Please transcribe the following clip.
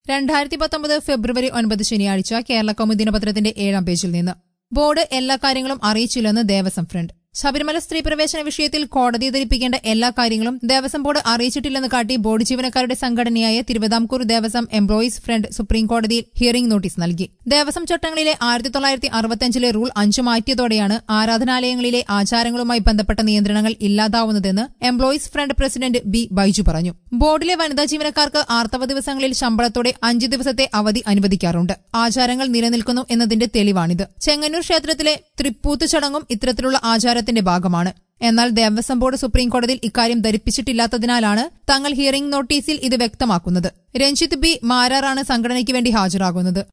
രണ്ടായിരത്തി പത്തൊമ്പത് ഫെബ്രുവരി ഒൻപത് ശനിയാഴ്ച കേരള കൗമുദി ദിനപത്രത്തിന്റെ ഏഴാം പേജിൽ നിന്ന് ബോർഡ് എല്ലാ കാര്യങ്ങളും അറിയിച്ചില്ലെന്ന് ദേവസ്വം ഫ്രണ്ട് ശബരിമല സ്ത്രീ പ്രവേശന വിഷയത്തിൽ കോടതി ധരിപ്പിക്കേണ്ട എല്ലാ കാര്യങ്ങളും ദേവസ്വം ബോർഡ് അറിയിച്ചിട്ടില്ലെന്ന് കാട്ടി ബോർഡ് ജീവനക്കാരുടെ സംഘടനയായ Thiruvithamkoor Devaswom employees front supreme കോടതിയിൽ ഹിയറിംഗ് നോട്ടീസ് നൽകി ദേവസ്വം ചട്ടങ്ങളിലെ ആയിരത്തി തൊള്ളായിരത്തി അറുപത്തിയഞ്ചിലെ റൂൾ അഞ്ചു മാറ്റിയതോടെയാണ് ആരാധനാലയങ്ങളിലെ ആചാരങ്ങളുമായി ബന്ധപ്പെട്ട നിയന്ത്രണങ്ങൾ ഇല്ലാതാവുന്നതെന്ന് employees front president B Baiju പറഞ്ഞു ബോർഡിലെ വനിതാ ജീവനക്കാർക്ക് ആർത്തവ ദിവസങ്ങളിൽ ശമ്പളത്തോടെ അഞ്ച് ദിവസത്തെ അവധി അനുവദിക്കാറുണ്ട് ആചാരങ്ങൾ നിലനിൽക്കുന്നു എന്നതിന്റെ തെളിവാണിത് ചെങ്ങന്നൂർ ക്ഷേത്രത്തിലെ തൃപ്പൂത്ത് ചടങ്ങും ഇത്തരത്തിലുള്ള ആചാരത്തിന്റെ ഭാഗമാണ് എന്നാൽ ദേവസ്വം ബോർഡ് സുപ്രീം കോടതിയിൽ ഇക്കാര്യം ധരിപ്പിച്ചിട്ടില്ലാത്തതിനാലാണ് തങ്ങൾ ഹിയറിംഗ് നോട്ടീസിൽ ഇത് വ്യക്തമാക്കുന്നത് രഞ്ജിത്ത് ബി മാരാറാണ് സംഘടനയ്ക്ക് വേണ്ടി ഹാജരാകുന്നത്